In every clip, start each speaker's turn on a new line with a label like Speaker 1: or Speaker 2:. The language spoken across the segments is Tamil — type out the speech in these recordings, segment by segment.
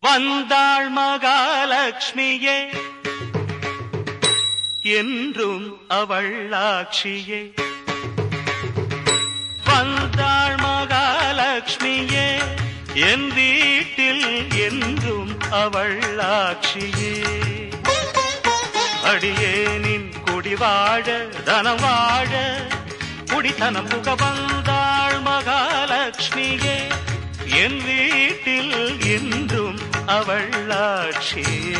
Speaker 1: வந்தாள் மகாலட்சுமியே என்றும் அவள் ஆட்சியே வந்தாள் மகாலட்சுமியே என் வீட்டில் என்றும் அவள் ஆட்சியே அடியேனின் குடி வாழ தனம் வாழ குடித்தனம் புக வந்தாள் மகாலட்சுமியே என் வீட்டில் என்றும் அவள் ஆட்சியே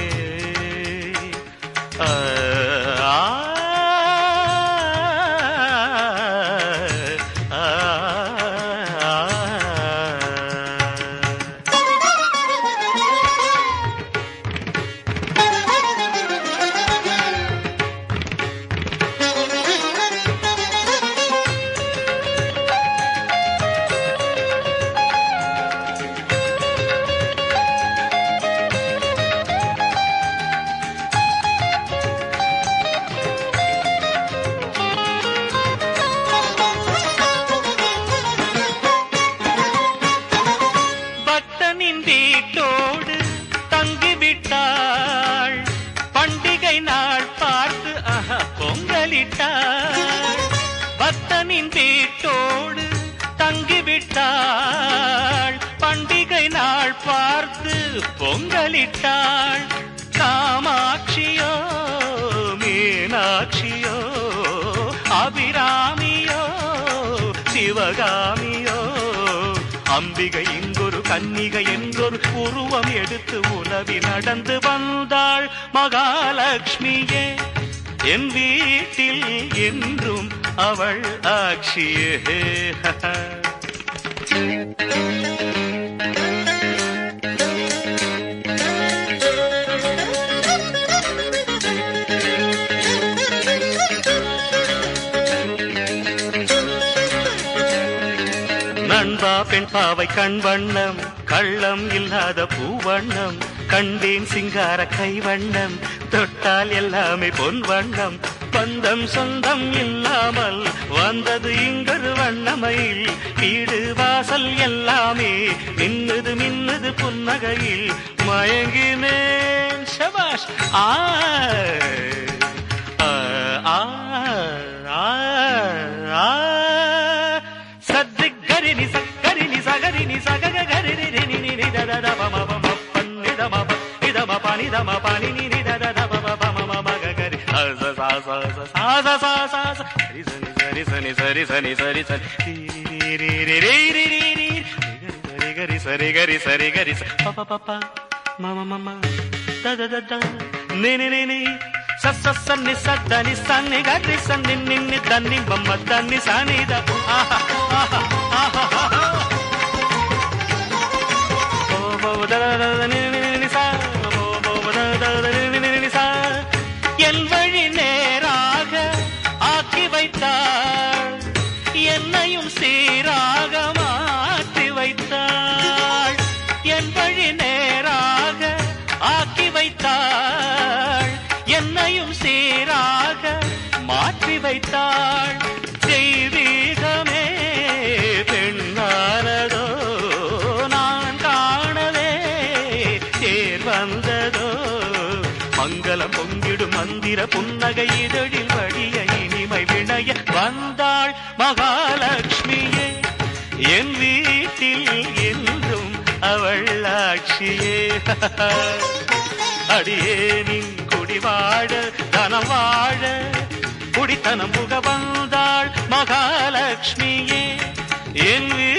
Speaker 1: ஆ, ஆ, ஆ, ஆ. பக்தனின் வீட்டோடு தங்கிவிட்டாள் பண்டிகை நாள் பார்த்து ஆஹா, பொங்கலிட்டாள் பக்தனின் வீட்டோடு தங்கிவிட்டாள் பண்டிகை நாள் பார்த்து பொங்கலிட்டாள் காமாட்சியோ மீனாட்சியோ அபிராமியோ சிவகாமியோ அம்பிகை இங்கொரு கன்னிகை என்றொரு உருவம் எடுத்து உலவி நடந்து வந்தாள் மகாலட்சுமியே என் வீட்டில் என்றும் அவள் ஆட்சியே நண்பா பெண் பாவை கண் வண்ணம் கள்ளம் இல்லாத பூவண்ணம் கண்டேன் சிங்கார கை வண்ணம் தொட்டால் எல்லாமே பொன் வண்ணம் பந்தம் சொந்தம் இல்லாமல் வந்தது இங்கொரு வண்ணமையில் வீடு வாசல் எல்லாமே மின்னுது மின்னுது புன்னகையில் மயங்கினேன் சபாஷ் ஆ ஆ, ஆ, ஆ, ஆ. சத்திக் கரினி சக்கரினி சகரினி சகக கரினி ரினி நினி தத தப மப மப்பன் நித மப இத மப நித மப நினி நித தத பப பம மம ககரி அச சா சா சா சா சா சா சா சா சரி சனி சரி சனி சரி சனி சரி சனி ரி ரி ரி ரி ரி ரி ரி ரி கரி சரி கரி சரி கரி ச ப ப ப மம மம த த த த நி நி நி நி ச ச ச நி ச த நி ச நி க ரி ச நி நி நி த நி ப ம த நி ச நி த ஆஹா ஆஹா ஆஹா ஆஹா போ போ த த த த நி நி நி நி ச போ போ த த த நி நி நி நி ச என் வழி நேராக ஆக்கி வைத்தாள் என்னையும் சீராக மாற்றி வைத்தாள் என் வழி நேராக ஆக்கி வைத்தாள் என்னையும் சீராக மாற்றி வைத்தாள் தெய்வீகமே பெண்ணானதோ நான் காணவே தேர் வந்ததோ மங்களம் பொங்கிடும் மந்திர புன்னகை இதழில் வழிய இனிமை விளைய வந்தாள் மகாலட்சுமியே என் வீட்டில் என்றும் அவள் ஆட்சியே அடியேனின் குடி வாழ தனம் வாழ குடித்தனம் புக வந்தாள் மகாலட்சுமியே என் வீ